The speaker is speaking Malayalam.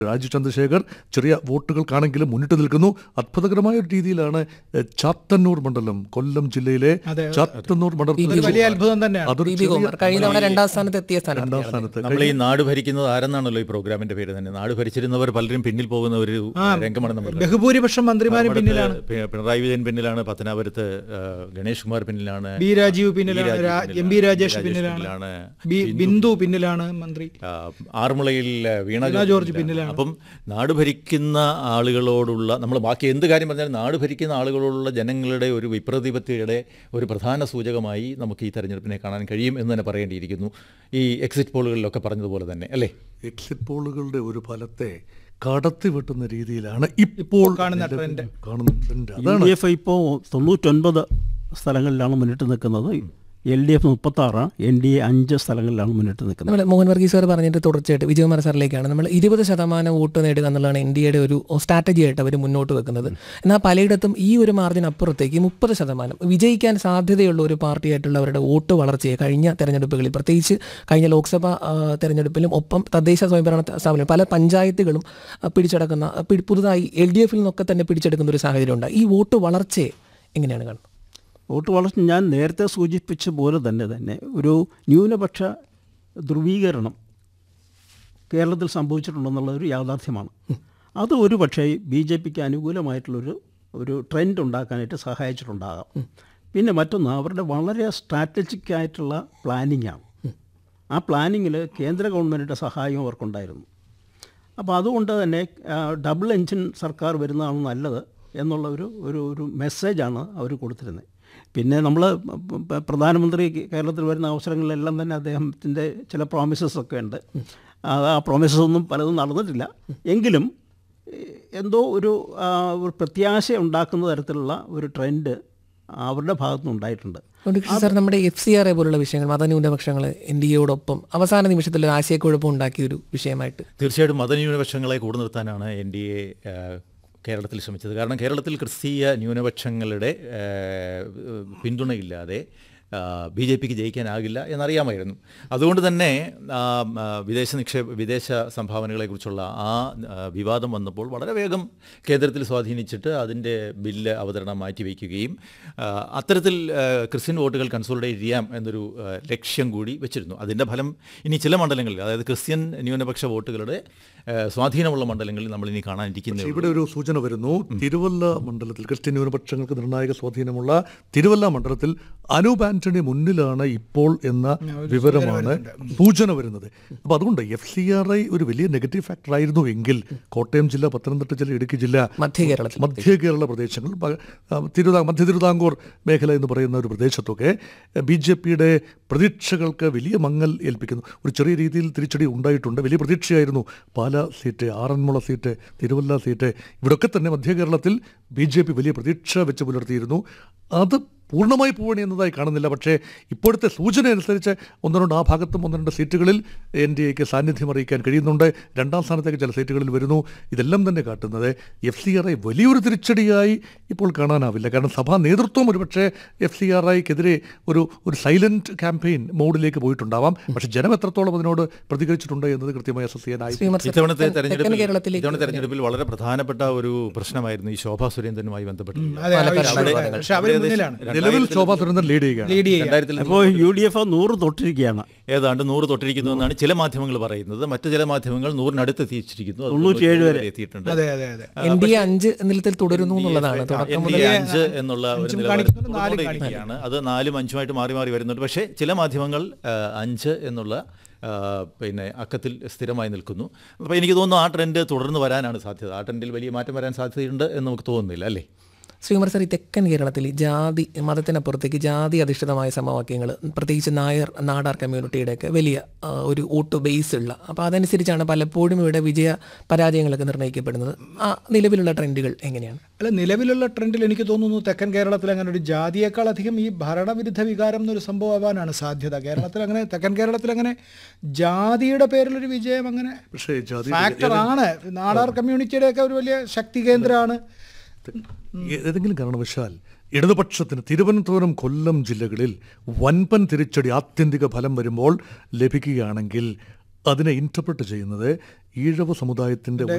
രാജു ചന്ദ്രശേഖർ ചെറിയ വോട്ടുകൾക്കാണെങ്കിലും മുന്നിട്ട് നിൽക്കുന്നു അത്ഭുതകരമായ ഒരു രീതിയിലാണ് എഹ്, ചാത്തന്നൂർ മണ്ഡലം കൊല്ലം ജില്ലയിലെ അതെ. ചാത്തന്നൂർ മണ്ഡലത്തിൽ ഒരു വലിയ അത്ഭുതം തന്നെയാണ് അതൊരു ബി ബി ചെറിയ- കുമാർ കഴിഞ്ഞ തവണ രണ്ടാം സ്ഥാനത്ത് എത്തിയ രണ്ടാം സ്ഥാനം സ്ഥാനത്ത് നമ്മൾ ഈ നാട് ഭരിക്കുന്നത് ആരെന്നാണല്ലോ ഈ പ്രോഗ്രാമിന്റെ പേര് തന്നെ നാട് ഭരിച്ചിരുന്നവർ പലരും പിന്നിൽ പോകുന്ന ഒരു രംഗമാണ് നമ്മൾ കണ്ടത്. ബഹുഭൂരിപക്ഷം മന്ത്രിമാരും നമ്മുടെ പിന്നിലാണ് പി- പിണറായി വിജയൻ പിന്നിലാണ് പത്തനാപുരത്ത് ആ, ഗണേഷ് കുമാർ പിന്നിലാണ് ബി രാജീവ് പിന്നിലാണ് രാജീവ് രാ- പിന്നിലാണ്, എം ബി രാജേഷ് രാജേഷ് പിന്നിലാണ് പിന്നിലാണ്, ബി- ബിന്ദു പിന്നിലാണ് മന്ത്രി ആ, ആറന്മുളയിൽ വീണ വീണ ജോർജ് പിന്നിലാണ്. അപ്പം നാട് ഭരിക്കുന്ന ആളുകളോടുള്ള നമ്മൾ ബാക്കി എന്ത് കാര്യം പറഞ്ഞാലും നാട് ഭരിക്കുന്ന ആളുകളോടുള്ള ജനങ്ങളുടെ ഒരു വിപ്രതിപത്തിയുടെ ഒരു പ്രധാന സൂചകമായി നമുക്ക് ഈ തെരഞ്ഞെടുപ്പിനെ കാണാൻ കഴിയും എന്ന് തന്നെ പറയേണ്ടിയിരിക്കുന്നു ഈ എക്സിറ്റ് പോളുകളിലൊക്കെ പറഞ്ഞതുപോലെ തന്നെ അല്ലേ എക്സിറ്റ് പോളുകളുടെ ഒരു ഫലത്തെ കടത്തി വെട്ടുന്ന രീതിയിലാണ് ഇപ്പോൾ കാണുന്ന നിലവിൽ ട്രെൻഡ്. കാണുന്ന ട്രെൻഡ് യു അതാണ് ഡി എഫ് ഇപ്പോൾ തൊണ്ണൂറ്റൊൻപത് സ്ഥലങ്ങളിലാണ് മുന്നിട്ട് നിൽക്കുന്നത് എൽ ഡി എഫ് മുപ്പത്താറ് എൻ ഡി എ അഞ്ച് സ്ഥലങ്ങളിലാണ് മുന്നിട്ട് നിൽക്കുന്നത് നമ്മൾ മോഹൻ വർഗീസ് സാർ പറഞ്ഞിട്ട് തുടർച്ചയായിട്ട് വിജയകുമാർ സാറിലേക്കാണ് നമ്മൾ ഇരുപത് ശതമാനം വോട്ട് നേടുക എന്നുള്ളതാണ് ഇന്ത്യയുടെ ഒരു സ്ട്രാറ്റജി ആയിട്ട് അവർ മുന്നോട്ട് വെക്കുന്നത് എന്നാൽ പലയിടത്തും ഈ ഒരു മാർജിൻ അപ്പുറത്തേക്ക് മുപ്പത് ശതമാനം വിജയിക്കാൻ സാധ്യതയുള്ള ഒരു പാർട്ടിയായിട്ടുള്ളവരുടെ വോട്ട് വളർച്ചയെ കഴിഞ്ഞ തെരഞ്ഞെടുപ്പുകളിൽ പ്രത്യേകിച്ച് കഴിഞ്ഞ ലോക്സഭാ ആ, തെരഞ്ഞെടുപ്പിലും ഒപ്പം തദ്ദേശ സ്വയംഭരണ സ്ഥാപനം പല പഞ്ചായത്തുകളും ആ, പിടിച്ചടക്കുന്ന ആ, പിടി- പുതുതായി എൽ ഡി എഫിൽ നിന്നൊക്കെ തന്നെ പിടിച്ചെടുക്കുന്ന ഒരു സാഹചര്യം ഉണ്ട് ഈ വോട്ട് വളർച്ചയെ എങ്ങനെയാണ് കാണുന്നത് വോട്ട് വളർച്ച ഞാൻ നേരത്തെ സൂചിപ്പിച്ച പോലെ തന്നെ തന്നെ ഒരു ന്യൂനപക്ഷ ധ്രുവീകരണം കേരളത്തിൽ സംഭവിച്ചിട്ടുണ്ടെന്നുള്ള ഒരു യാഥാർത്ഥ്യമാണ് അത് ഒരു പക്ഷേ ബി ജെ പിക്ക് അനുകൂലമായിട്ടുള്ളൊരു ഒരു ട്രെൻഡ് ഉണ്ടാക്കാനായിട്ട് സഹായിച്ചിട്ടുണ്ടാകാം പിന്നെ മറ്റൊന്ന് അവരുടെ വളരെ സ്ട്രാറ്റജിക് ആയിട്ടുള്ള പ്ലാനിങ് ആണ് ആ പ്ലാനിങ്ങിൽ കേന്ദ്ര ഗവൺമെൻറ്റിൻ്റെ സഹായവും അവർക്കുണ്ടായിരുന്നു അപ്പോൾ അതുകൊണ്ട് തന്നെ ആ, ഡബിൾ എൻജിൻ സർക്കാർ വരുന്നതാണ് നല്ലത് എന്നുള്ള ഒരു ഒരു ഒരു മെസ്സേജാണ് അവർ കൊടുത്തിരുന്നത് പിന്നെ നമ്മൾ പ്രധാനമന്ത്രി കേരളത്തിൽ വരുന്ന അവസരങ്ങളിലെല്ലാം തന്നെ അദ്ദേഹത്തിൻ്റെ ചില പ്രോമിസസ് ഒക്കെ ഉണ്ട് ആ ആ പ്രോമിസസ് ഒന്നും പലതും നടന്നിട്ടില്ല എങ്കിലും ഏഹ്, എന്തോ ഒരു ആ, ഒരു പ്രത്യാശ ഉണ്ടാക്കുന്ന തരത്തിലുള്ള ഒരു ട്രെൻഡ് അവരുടെ ഭാഗത്തുനിന്ന് ഉണ്ടായിട്ടുണ്ട് ഉണ്ണികൃഷ്ണൻ സാർ നമ്മുടെ എഫ് സി ആർ എ പോലുള്ള വിഷയങ്ങൾ മതന്യൂനപക്ഷങ്ങൾ എൻ ഡി എയോടൊപ്പം അവസാന നിമിഷത്തിൽ ഒരു ആശയക്കുഴപ്പം ഉണ്ടാക്കിയ ഒരു വിഷയമായിട്ട് തീർച്ചയായിട്ടും മതന്യൂനപക്ഷങ്ങളെ കൂടെ നിർത്താനാണ് എൻ ഡി എ കേരളത്തിൽ ശ്രമിച്ചത് കാരണം കേരളത്തിൽ ക്രിസ്തീയ ന്യൂനപക്ഷങ്ങളുടെ ആ, പിന്തുണയില്ലാതെ ബി ജെ പിക്ക് ജയിക്കാനാകില്ല എന്നറിയാമായിരുന്നു അതുകൊണ്ട് തന്നെ ആ, ആ, വിദേശ നിക്ഷേപ വിദേശ സംഭാവനകളെക്കുറിച്ചുള്ള ആ ആ, വിവാദം വന്നപ്പോൾ വളരെ വേഗം കേന്ദ്രത്തിൽ സ്വാധീനിച്ചിട്ട് അതിൻ്റെ ബില്ല് അവതരണം മാറ്റിവെക്കുകയും ആ, അത്തരത്തിൽ ആ, ക്രിസ്ത്യൻ വോട്ടുകൾ കൺസോളിഡേറ്റ് ചെയ്യാം എന്നൊരു ആ, ലക്ഷ്യം കൂടി വെച്ചിരുന്നു അതിൻ്റെ ഫലം ഇനി ചില മണ്ഡലങ്ങളിൽ അതായത് ക്രിസ്ത്യൻ ന്യൂനപക്ഷ വോട്ടുകളുടെ ആ, സ്വാധീനമുള്ള മണ്ഡലങ്ങളിൽ നമ്മൾ ഇനി കാണാനിരിക്കുന്നേ ഉള്ളൂ. ഇവിടെ ഒരു സൂചന വരുന്നു തിരുവല്ല മണ്ഡലത്തിൽ ക്രിസ്ത്യൻ ന്യൂനപക്ഷങ്ങൾക്ക് നിർണായക സ്വാധീനമുള്ള തിരുവല്ല മണ്ഡലത്തിൽ അനൂപ് ആന്റണി മുന്നിലാണ് ഇപ്പോൾ എന്ന വിവരമാണ് സൂചന വരുന്നത് അപ്പോൾ അതുകൊണ്ട് എഫ് സി ആർ ഐ ഒരു വലിയ നെഗറ്റീവ് ഫാക്ടർ ആയിരുന്നു എങ്കിൽ കോട്ടയം ജില്ല പത്തനംതിട്ട ജില്ല ഇടുക്കി ജില്ല മധ്യ കേരളത്തിൽ മധ്യ കേരള പ്രദേശങ്ങൾ പ- ആ, തിരുവിതാ മധ്യ തിരുവിതാംകൂർ മേഖല എന്ന് പറയുന്ന ഒരു പ്രദേശത്തൊക്കെ ബി ജെ പിയുടെ പ്രതീക്ഷകൾക്ക് വലിയ മങ്ങൽ ഏൽപ്പിക്കുന്നു ഒരു ചെറിയ രീതിയിൽ തിരിച്ചടി ഉണ്ടായിട്ടുണ്ട് വലിയ പ്രതീക്ഷയായിരുന്നു Pala seat Aranmula seat Thiruvalla seat ഇവിടൊക്കെ തന്നെ മധ്യ കേരളത്തിൽ ബി ജെ പി വലിയ പ്രതീക്ഷ വെച്ച് പുലർത്തിയിരുന്നു അത് പൂർണ്ണമായി പോവണി എന്നതായി കാണുന്നില്ല പക്ഷേ ഇപ്പോഴത്തെ സൂചന അനുസരിച്ച് ഒന്ന് രണ്ട് ആ ഭാഗത്തും ഒന്ന് രണ്ട് സീറ്റുകളിൽ എൻ ഡി എക്ക് സാന്നിധ്യം അറിയിക്കാൻ കഴിയുന്നുണ്ട് രണ്ടാം സ്ഥാനത്തേക്ക് ചില സീറ്റുകളിൽ വരുന്നു ഇതെല്ലാം തന്നെ കാട്ടുന്നത് എഫ് സി ആർ ഐ വലിയൊരു തിരിച്ചടിയായി ഇപ്പോൾ കാണാനാവില്ല കാരണം സഭാ നേതൃത്വം ഒരുപക്ഷെ എഫ് സി ആർ ഐക്കെതിരെ ഒരു ഒരു സൈലന്റ് ക്യാമ്പയിൻ മോഡിലേക്ക് പോയിട്ടുണ്ടാവാം പക്ഷേ ജനം എത്രത്തോളം അതിനോട് പ്രതികരിച്ചിട്ടുണ്ട് എന്നത് കൃത്യമായി അസസ് ചെയ്യാനായി ശ്രീമർ സർ, ഇത്തവണത്തെ തെക്കൻ തെരഞ്ഞെടുപ്പിൽ കേരളത്തിലേക്ക് ഇത്തവണ തെരഞ്ഞെടുപ്പിൽ വളരെ പ്രധാനപ്പെട്ട ഒരു പ്രശ്നമായിരുന്നു ഈ ശോഭാ സുരേന്ദ്രനുമായി ബന്ധപ്പെട്ട് അതെ പാലക്കാട് അവിടെ- അവിടെ പക്ഷെ അവർ മുന്നിലാണ് നിലവിൽ ശോഭാ സുരേന്ദ്രൻ ലീഡ് ചെയ്യുകയാണ് ലീഡ് ചെയ്യുക രണ്ടായിരത്തിൽ അപ്പോൾ യു ഡി എഫ് നൂറ് തൊട്ടിരിക്കുകയാണ് ഏതാണ്ട് നൂറ് തൊട്ടിരിക്കുന്നു എന്നാണ് ചില മാധ്യമങ്ങൾ പറയുന്നത് മറ്റ് ചില മാധ്യമങ്ങൾ നൂറിനടുത്ത് എത്തിച്ചിരിക്കുന്നു അത് തൊണ്ണൂറ്റിയേഴ് വരെ എത്തിയിട്ടുണ്ട് അതെ അതെ അതെ എൻ ഡി എ അഞ്ച് നിലത്തിൽ തുടരുന്നു എന്നുള്ളതാണ് ആ, തുടക്കം എൻ ഡി മുതൽ എ അഞ്ച് എന്നുള്ള ഒരു അഞ്ചും നിലവാരം കാണിക്കുന്നുണ്ട്, നാലും തുടർന്നുകൊണ്ടിരിക്കുകയാണ്. അത് നാലും അഞ്ചുമായിട്ട് മാറി മാറി വരുന്നുണ്ട് പക്ഷേ ചില മാധ്യമങ്ങൾ ആ, അഞ്ച് എന്നുള്ള ആ, പിന്നെ അക്കത്തിൽ സ്ഥിരമായി നിൽക്കുന്നു അപ്പോൾ എനിക്ക് തോന്നുന്നു ആ ട്രെൻഡ് തുടർന്ന് വരാനാണ് സാധ്യത ആ ട്രെൻഡിൽ വലിയ മാറ്റം വരാൻ സാധ്യതയുണ്ട് എന്ന് നമുക്ക് തോന്നുന്നില്ല അല്ലേ ശ്രീകുമാർ സാർ ഈ തെക്കൻ കേരളത്തിൽ ഈ ജാതി മതത്തിനപ്പുറത്തേക്ക് ജാതി അധിഷ്ഠിതമായ സമവാക്യങ്ങൾ പ്രത്യേകിച്ച് നായർ നാടാർ കമ്മ്യൂണിറ്റിയുടെയൊക്കെ വലിയ ആ, ഒരു വോട്ട് ബേസ് ഉള്ള അപ്പോൾ അതനുസരിച്ചാണ് പലപ്പോഴും ഇവിടെ വിജയ പരാജയങ്ങളൊക്കെ നിർണ്ണയിക്കപ്പെടുന്നത് ആ നിലവിലുള്ള ട്രെൻഡുകൾ എങ്ങനെയാണ് അല്ല നിലവിലുള്ള ട്രെൻഡിൽ എനിക്ക് തോന്നുന്നു തെക്കൻ കേരളത്തിൽ അങ്ങനെ ഒരു ജാതിയേക്കാൾ അധികം ഈ ഭരണവിരുദ്ധ വികാരം എന്നൊരു സംഭവമാവാനാണ് സാധ്യത കേരളത്തിൽ അങ്ങനെ തെക്കൻ കേരളത്തിൽ അങ്ങനെ ജാതിയുടെ പേരിലൊരു വിജയം അങ്ങനെ പക്ഷേ ജാതി ഫാക്ടർ ആണ് നാടാർ കമ്മ്യൂണിറ്റിയുടെ ഒക്കെ ഒരു വലിയ ശക്തി കേന്ദ്രമാണ് ഏതെങ്കിലും കാരണവശാൽ ഇടതുപക്ഷത്തിന് തിരുവനന്തപുരം കൊല്ലം ജില്ലകളിൽ വൻപൻ തിരിച്ചടി ആത്യന്തിക ഫലം വരുമ്പോൾ ലഭിക്കുകയാണെങ്കിൽ അതിനെ ഇന്റർപ്രറ്റ് ചെയ്യുന്നത് ഈഴവ സമുദായത്തിന്റെ